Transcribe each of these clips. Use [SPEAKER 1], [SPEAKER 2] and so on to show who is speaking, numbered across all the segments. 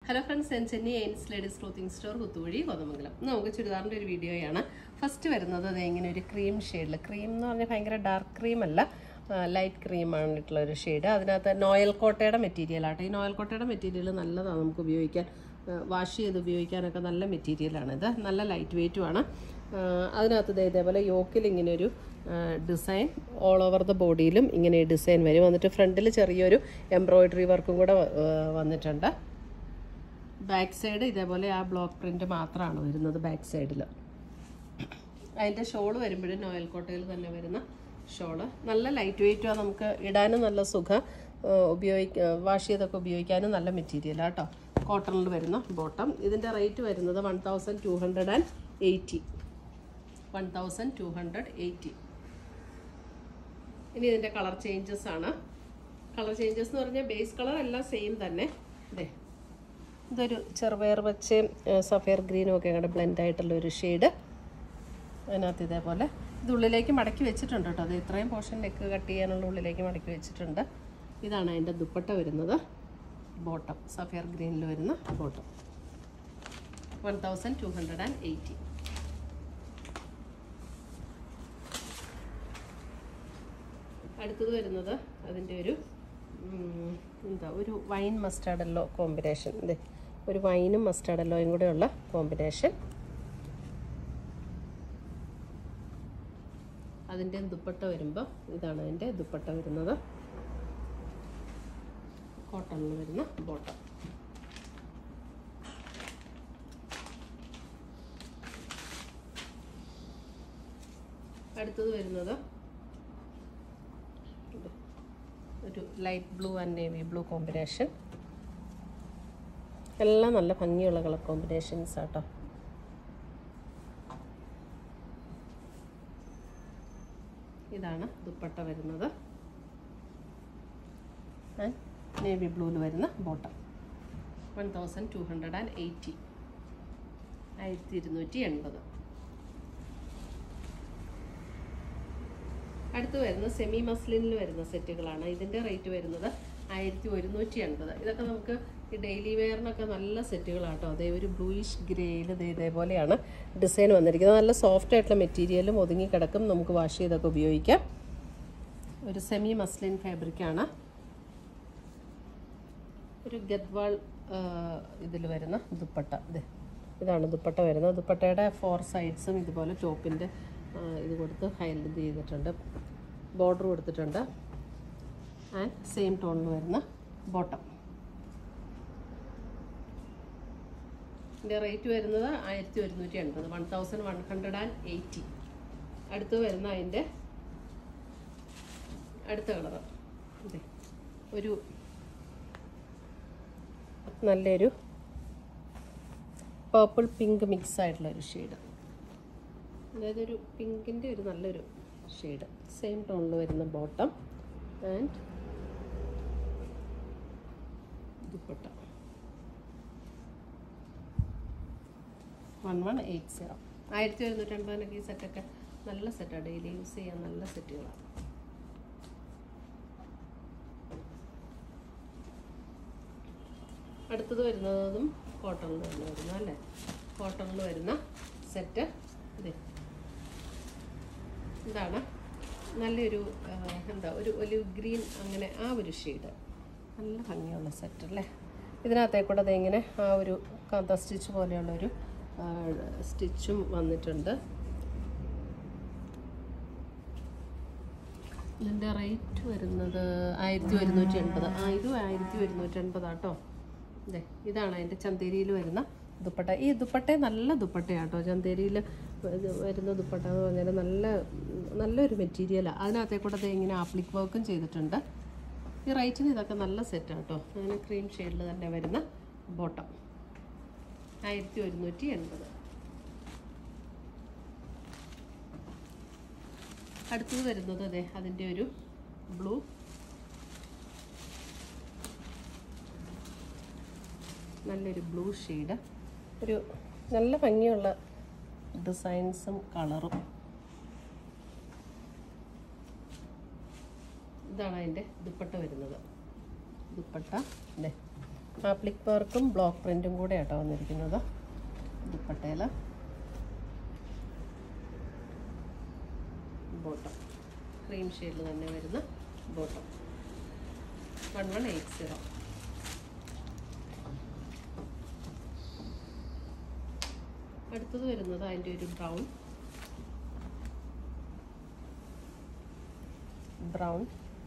[SPEAKER 1] hello friends ഞാൻ ചെന്നൈ എയിൻസ് ladies clothing store Kuthuvazhi Kothamangalam ഇന്ന് നമുക്ക് ചുരിദാറിൻ്റെ ഒരു വീഡിയോയാണ് ഫസ്റ്റ് വരുന്നത് അത് ഇങ്ങനെ ഒരു ക്രീം ഷെയ്ഡിൽ ക്രീം എന്ന് പറഞ്ഞാൽ ഭയങ്കര ഡാർക്ക് ക്രീം അല്ല ലൈറ്റ് ക്രീം ആയിട്ടുള്ള ഒരു ഷെയ്ഡ് അതിനകത്ത് നോയൽ കോട്ടയുടെ മെറ്റീരിയൽ ആട്ടോ ഈ നോയൽ കോട്ടയുടെ മെറ്റീരിയൽ നല്ലതാണ് നമുക്ക് ഉപയോഗിക്കാൻ വാഷ് ചെയ്ത് ഉപയോഗിക്കാനൊക്കെ നല്ല മെറ്റീരിയലാണ് ഇത് നല്ല ലൈറ്റ് വെയ്റ്റുമാണ് അതിനകത്ത് ദേ ഇതേപോലെ യോക്കിൽ ഇങ്ങനെ ഒരു ഡിസൈൻ ഓൾ ഓവർ ദ ബോഡിയിലും ഇങ്ങനെ ഡിസൈൻ വരും എന്നിട്ട് ഫ്രണ്ടിൽ ചെറിയൊരു എംബ്രോയിഡറി വർക്കും കൂടെ വ- ആ, വന്നിട്ടുണ്ട് ബാക്ക് സൈഡ് ഇതേപോലെ ആ ബ്ലോക്ക് പ്രിന്റ് മാത്രമാണ് വരുന്നത് ബാക്ക് സൈഡിൽ അതിൻ്റെ ഷോള് വരുമ്പോഴും നോയൽ കോട്ടയിൽ തന്നെ വരുന്ന ഷോള് നല്ല ലൈറ്റ് വെയ്റ്റുമാണ് നമുക്ക് ഇടാനും നല്ല സുഖം ഉപയോഗിക്ക വാഷ് ചെയ്തൊക്കെ ഉപയോഗിക്കാനും നല്ല മെറ്റീരിയലാണ് കേട്ടോ കോട്ടണിൽ വരുന്ന ബോട്ടം ഇതിൻ്റെ റേറ്റ് വരുന്നത് one thousand two hundred and eighty one thousand two hundred eighty ഇനി ഇതിൻ്റെ കളർ ചേഞ്ചസ് ആണ് കളർ ചേഞ്ചസ് എന്ന് പറഞ്ഞാൽ ബേസ് കളർ എല്ലാം സെയിം തന്നെ അതെ ഇതൊരു ചെറുപയർ പച്ചയും സഫയർ ഗ്രീനും ഒക്കെ കൂടെ ബ്ലെൻഡ് ആയിട്ടുള്ള ഒരു ഷെയ്ഡ് അതിനകത്ത് ഇതേപോലെ ഇത് ഉള്ളിലേക്ക് മടക്കി വെച്ചിട്ടുണ്ട് കേട്ടോ അത് ഇത്രയും പോർഷൻ നെക്ക് കട്ട് ചെയ്യാനുള്ള ഉള്ളിലേക്ക് മടക്കി വെച്ചിട്ടുണ്ട് ഇതാണ് അതിൻ്റെ ദുപ്പട്ട വരുന്നത് ബോട്ടം സഫയർ ഗ്രീനിൽ വരുന്ന bottom one thousand two hundred and eighty അടുത്തത് വരുന്നത് അതിൻ്റെ ഒരു ഉം, എന്താ ഒരു വൈൻ മസ്റ്റാർഡല്ലോ കോമ്പിനേഷൻ ഇതേ ഒരു വൈനും മസ്റ്റാർഡല്ലോയും കൂടെയുള്ള കോമ്പിനേഷൻ അതിൻ്റെ ദുപ്പട്ട വരുമ്പോൾ ഇതാണ് അതിൻ്റെ ദുപ്പട്ട വരുന്നത് കോട്ടണിൽ വരുന്ന ബോട്ടം അടുത്തത് വരുന്നത് ഇത് ഒരു light blue and navy blue combination എല്ലാം നല്ല ഭംഗിയുള്ള കളർ കോമ്പിനേഷൻസ് ആട്ടോ ഇതാണ് ദുപ്പട്ട വരുന്നത് നേവി ബ്ലൂവിൽ വരുന്ന bottom one thousand two hundred and eighty ആയിരത്തി ഇരുന്നൂറ്റി എൺപത് അടുത്ത് വരുന്ന സെമി മസ്ലിനിൽ വരുന്ന സെറ്റുകളാണ് ഇതിൻ്റെ റേറ്റ് വരുന്നത് ആയിരത്തി ഒരുന്നൂറ്റി എൺപത് ഇതൊക്കെ നമുക്ക് ഈ ഡെയിലി വെയറിനൊക്കെ നല്ല സെറ്റുകളാട്ടോ അതേ ഒരു ബ്ലൂയിഷ് ഗ്രേയിൽ ഇതേപോലെയാണ് ഡിസൈൻ വന്നിരിക്കുന്നത് നല്ല സോഫ്റ്റ് ആയിട്ടുള്ള മെറ്റീരിയലും ഒതുങ്ങി കിടക്കും നമുക്ക് വാഷ് ചെയ്തൊക്കെ ഉപയോഗിക്കാം ഒരു സെമി മസ്ലിൻ ഫാബ്രിക്കാണ് ഒരു ഗദ്വാൾ ഇതിൽ വരുന്ന ദുപ്പട്ട ഇത് ഇതാണ് ദുപ്പട്ട വരുന്നത് ദുപ്പട്ടയുടെ ഫോർ സൈഡ്സും ഇതുപോലെ ടോപ്പിൻ്റെ ഇത് കൊടുത്ത് ഹൈലൈറ്റ് ചെയ്തിട്ടുണ്ട് ബോർഡർ കൊടുത്തിട്ടുണ്ട് ആൻഡ് സെയിം ടോണിൽ വരുന്ന ബോട്ടം ഇതിൻ്റെ റേറ്റ് വരുന്നത് ആയിരത്തി ഒരുന്നൂറ്റി എൺപത് one thousand one hundred and eighty അടുത്ത് വരുന്ന അതിൻ്റെ അടുത്ത കളറ് അതെ ഒരു നല്ലൊരു പേർപ്പിൾ പിങ്ക് മിക്സ് ആയിട്ടുള്ള ഒരു ഷെയ്ഡ് അതായത് ഒരു പിങ്കിൻ്റെ ഒരു നല്ലൊരു ഷെയ്ഡ് സെയിം ടോണിൽ വരുന്ന bottom and dupatta one one eight zero ആയിരത്തി ഒരുന്നൂറ്റി അൻപതിനൊക്കെ ഈ സെറ്റൊക്കെ നല്ല സെറ്റാണ് ഡെയിലി യൂസ് ചെയ്യാൻ നല്ല സെറ്റുകളാണ് അടുത്തത് വരുന്നതും കോട്ടണിൽ തന്നെ വരുന്ന അല്ലേ കോട്ടണിൽ വരുന്ന സെറ്റ് ഇത് ഇതാണ് നല്ലൊരു ആ, എന്താ ഒരു ഒലിവ് ഗ്രീൻ അങ്ങനെ ആ ഒരു ഷെയ്ഡ് നല്ല ഭംഗിയുള്ള സെറ്റ് അല്ലേ ഇതിനകത്തേ കൂടെ ദേ ഇങ്ങനെ ആ ഒരു കാന്ത സ്റ്റിച്ച് പോലെയുള്ളൊരു സ്റ്റിച്ചും വന്നിട്ടുണ്ട് ഇതിൻ്റെ റേറ്റ് വരുന്നത് ആയിരത്തി ഒരുന്നൂറ്റി എൺപത് ആ ഇതും ആയിരത്തി ഒരുന്നൂറ്റി എൺപതാട്ടോ അതെ ഇതാണ് അതിൻ്റെ ചന്തേരിയിൽ വരുന്ന ദുപ്പട്ട ഈ ദുപ്പട്ട നല്ല ദുപ്പട്ടയാട്ടോ ചന്തേരിയിൽ വരുന്ന ദുപ്പട്ട എന്ന് പറഞ്ഞാൽ നല്ല നല്ലൊരു മെറ്റീരിയലാണ് അതിനകത്തെ കൂടെ ദേ ഇങ്ങനെ ആപ്ലിക് വർക്കും ചെയ്തിട്ടുണ്ട് ഈ റേറ്റിന് ഇതൊക്കെ നല്ല സെറ്റാട്ടോ അങ്ങനെ ക്രീം ഷെയ്ഡിൽ തന്നെ വരുന്ന ബോട്ടം ആയിരത്തി ഒരുന്നൂറ്റി എൺപത് അടുത്തത് വരുന്നത് അതെ അതിൻ്റെ ഒരു ബ്ലൂ നല്ലൊരു ബ്ലൂ ഷെയ്ഡ് ഒരു നല്ല ഭംഗിയുള്ള ഡിസൈൻസും കളറും ഇതാണ് അതിൻ്റെ ദുപ്പട്ട വരുന്നത് ദുപ്പട്ട അല്ലേ ആപ്ലിക് വർക്കും ബ്ലോക്ക് പ്രിൻറ്റും കൂടെ ആട്ടോ വന്നിരിക്കുന്നത് ദുപ്പട്ടയിൽ ബോട്ടം ക്രീം ഷെയ്ഡിൽ തന്നെ വരുന്ന bottom one one eight zero അടുത്തത് വരുന്നത് അതിൻ്റെ ഒരു ബ്രൗൺ ബ്രൗൺ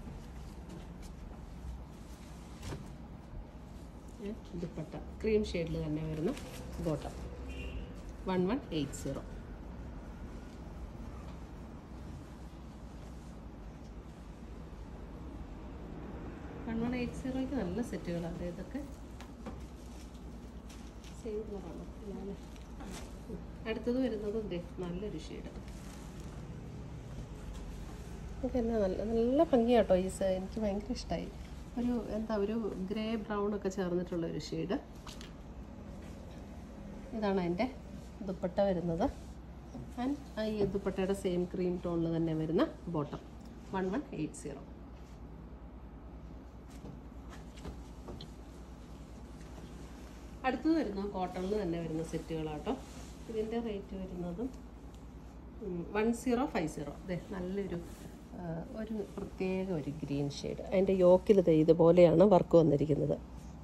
[SPEAKER 1] ദുപ്പട്ട ക്രീം ഷെയ്ഡിൽ തന്നെ വരുന്ന bottom one one eight zero one one eight സീറോയ്ക്ക് നല്ല സെറ്റുകളാണ് ഇതൊക്കെ സെയിം കളറാണോ അല്ലേ അടുത്തത് വരുന്നത് എന്തേ നല്ലൊരു ഷെയ്ഡ് ഇതൊക്കെ എന്നാ നല്ല നല്ല ഭംഗിയാട്ടോ ഈ സ എനിക്ക് ഭയങ്കര ഇഷ്ടമായി ഒരു എന്താ ഒരു ഗ്രേ ബ്രൗൺ ഒക്കെ ചേർന്നിട്ടുള്ള ഒരു ഷെയ്ഡ് ഇതാണ് അതിൻ്റെ ദുപ്പട്ട വരുന്നത് ആൻഡ് ഈ ദുപ്പട്ടയുടെ സെയിം ക്രീം ടോണിൽ തന്നെ വരുന്ന bottom one one eight zero അടുത്തത് വരുന്നത് കോട്ടണിൽ തന്നെ വരുന്ന സെറ്റുകളാട്ടോ ഇതിൻ്റെ റേറ്റ് വരുന്നതും വൺ സീറോ ഫൈവ് സീറോ അതെ നല്ലൊരു ആ, ഒരു പ്രത്യേക ഒരു ഗ്രീൻ ഷെയ്ഡ് അതിൻ്റെ യോക്കിൽ ദേ ഇതുപോലെയാണ് വർക്ക് വന്നിരിക്കുന്നത്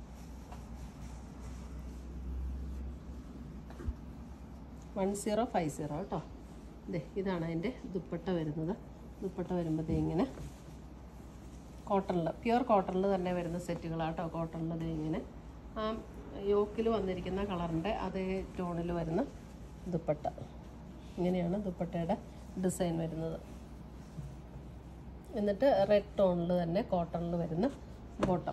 [SPEAKER 1] വൺ സീറോ ഫൈവ് സീറോ കേട്ടോ ഇതേ ഇതാണ് അതിൻ്റെ ദുപ്പട്ട വരുന്നത് ദുപ്പട്ട വരുമ്പോൾ ദേ ഇങ്ങനെ കോട്ടണിൽ പ്യുവർ കോട്ടണിൽ തന്നെ വരുന്ന സെറ്റുകളാട്ടോ കോട്ടണിൽ ദേ ഇങ്ങനെ ആ യോക്കിൽ വന്നിരിക്കുന്ന കളറിൻ്റെ അതേ ടോണിൽ വരുന്ന ദുപ്പട്ട ഇങ്ങനെയാണ് ദുപ്പട്ടയുടെ ഡിസൈൻ വരുന്നത് എന്നിട്ട് റെഡ് ടോണിൽ തന്നെ കോട്ടണിൽ വരുന്ന bottom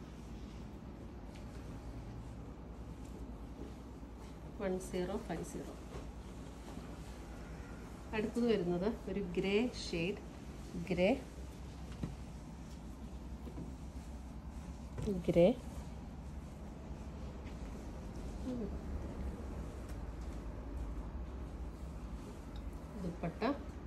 [SPEAKER 1] one zero five zero അടുത്തത് വരുന്നത് ഒരു grey shade grey grey dupatta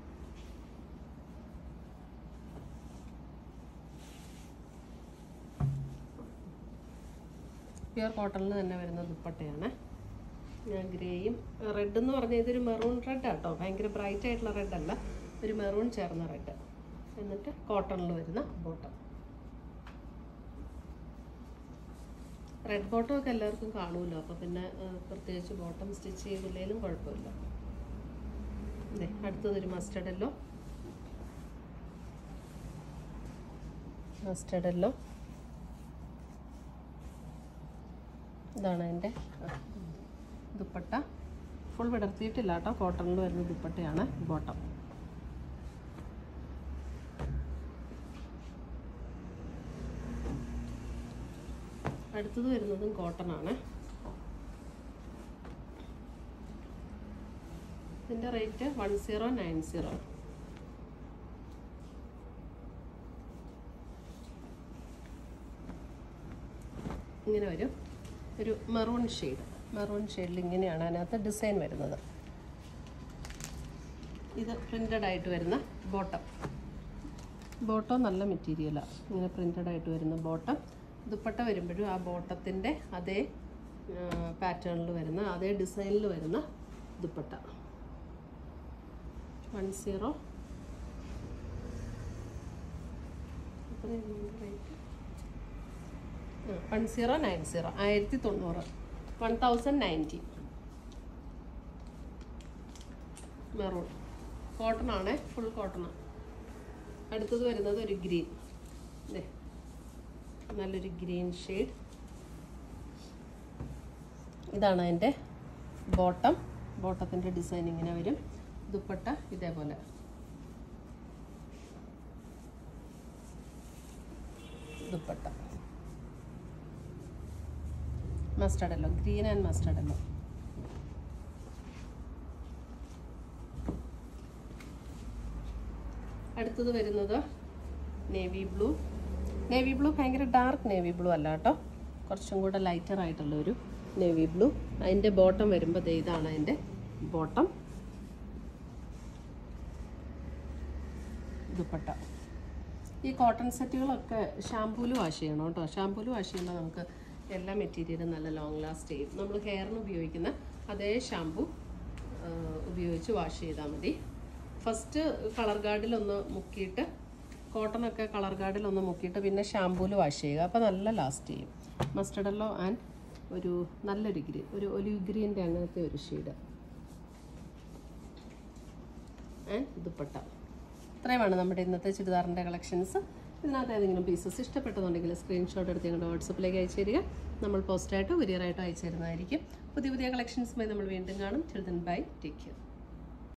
[SPEAKER 1] pure കോട്ടണിൽ തന്നെ വരുന്ന ദുപ്പട്ടയാണ് ഞാൻ ഗ്രേയും റെഡ് എന്ന് പറഞ്ഞാൽ ഇതൊരു മെറൂൺ റെഡ് ആട്ടോ ഭയങ്കര ബ്രൈറ്റ് ആയിട്ടുള്ള റെഡ് അല്ല ഒരു മെറൂൺ ചേർന്ന റെഡ് എന്നിട്ട് കോട്ടണിൽ വരുന്ന ബോട്ടം റെഡ് ബോട്ടം ഒക്കെ എല്ലാവർക്കും കാണുമല്ലോ അപ്പോൾ പിന്നെ ആ, പ്രത്യേകിച്ച് ബോട്ടം സ്റ്റിച്ച് ചെയ്തില്ലെങ്കിലും കുഴപ്പമില്ല അതെ അടുത്തതൊരു മസ്റ്റർഡ് എല്ലോ മസ്റ്റർഡ് എല്ലോ ഇതാണ് അതിൻ്റെ ദുപ്പട്ട ഫുൾ വിടർത്തിയിട്ടില്ല കേട്ടോ കോട്ടണിൽ വരുന്ന ദുപ്പട്ടയാണ് ബോട്ടം അടുത്തത് വരുന്നതും കോട്ടൺ ആണ് ഇതിൻ്റെ rate one zero nine zero ഇങ്ങനെ വരും ഒരു മെറൂൺ ഷെയ്ഡ് മെറൂൺ ഷെയ്ഡിൽ ഇങ്ങനെയാണ് അതിനകത്ത് ഡിസൈൻ വരുന്നത് ഇത് പ്രിൻ്റഡ് ആയിട്ട് വരുന്ന ബോട്ടം ബോട്ടം നല്ല മെറ്റീരിയലാണ് ഇങ്ങനെ പ്രിൻ്റഡ് ആയിട്ട് വരുന്ന ബോട്ടം ദുപ്പട്ട വരുമ്പോഴും ആ ബോട്ടത്തിൻ്റെ അതേ പാറ്റേണിൽ വരുന്ന അതേ ഡിസൈനിൽ വരുന്ന dupatta one zero one zero nine zero ആയിരത്തി തൊണ്ണൂറ് one thousand ninety maroon cotton ആണ് ഫുൾ കോട്ടൺ അടുത്തത് വരുന്നത് ഒരു ഗ്രീൻ ദേ നല്ലൊരു ഗ്രീൻ ഷെയ്ഡ് ഇതാണ് അതിൻ്റെ ബോട്ടം ബോട്ടത്തിൻ്റെ ഡിസൈൻ ഇങ്ങനെ വരും ദുപ്പട്ട ഇതേപോലെ dupatta mustard yellow green and mustard yellow അടുത്തത് വരുന്നത് നേവി ബ്ലൂ നേവി ബ്ലൂ ഭയങ്കര ഡാർക്ക് നേവി ബ്ലൂ അല്ല കേട്ടോ കുറച്ചും കൂടെ ലൈറ്റർ ആയിട്ടുള്ള ഒരു നേവി ബ്ലൂ അതിൻ്റെ ബോട്ടം വരുമ്പോൾ ദേ ഇതാണ് അതിൻ്റെ ബോട്ടം ദുപ്പട്ട ഈ കോട്ടൺ സെറ്റുകളൊക്കെ ഷാമ്പൂല് വാഷ് ചെയ്യണം കേട്ടോ ഷാമ്പൂല് വാഷ് ചെയ്യുമ്പോൾ നമുക്ക് എല്ലാ മെറ്റീരിയലും നല്ല ലോങ് ലാസ്റ്റ് ചെയ്യും നമ്മൾ ഹെയറിന് ഉപയോഗിക്കുന്ന അതേ ഷാമ്പു ഉപയോഗിച്ച് വാഷ് ചെയ്താൽ മതി ഫസ്റ്റ് കളർ ഗാർഡിലൊന്ന് മുക്കിയിട്ട് കോട്ടണൊക്കെ കളർ ഗാർഡിലൊന്ന് മുക്കിയിട്ട് പിന്നെ ഷാമ്പൂവിൽ വാഷ് ചെയ്യുക അപ്പോൾ നല്ല ലാസ്റ്റ് ചെയ്യും മസ്റ്റർഡല്ലോ ആൻഡ് ഒരു നല്ലൊരു ഗ്രീൻ ഒരു ഒലിവ് ഗ്രീൻ്റെ അങ്ങനത്തെ ഒരു ഷെയ്ഡ് ആൻഡ് ദുപ്പട്ട ഇത്രയുമാണ് നമ്മുടെ ഇന്നത്തെ ചുരിദാറിൻ്റെ കളക്ഷൻസ് ഇതിനകത്ത് ഏതെങ്കിലും പീസസ് ഇഷ്ടപ്പെട്ടതുണ്ടെങ്കിൽ സ്ക്രീൻഷോട്ട് എടുത്ത് ഞങ്ങളുടെ വാട്സപ്പിലേക്ക് അയച്ചു തരിക നമ്മൾ പോസ്റ്റായിട്ടോ കൊറിയറായിട്ടോ അയച്ചു തരുന്നതായിരിക്കും പുതിയ പുതിയ കളക്ഷൻസുമായി നമ്മൾ വീണ്ടും കാണും ചിൽഡ്രൻ ബൈ ടേക്ക് കെയർ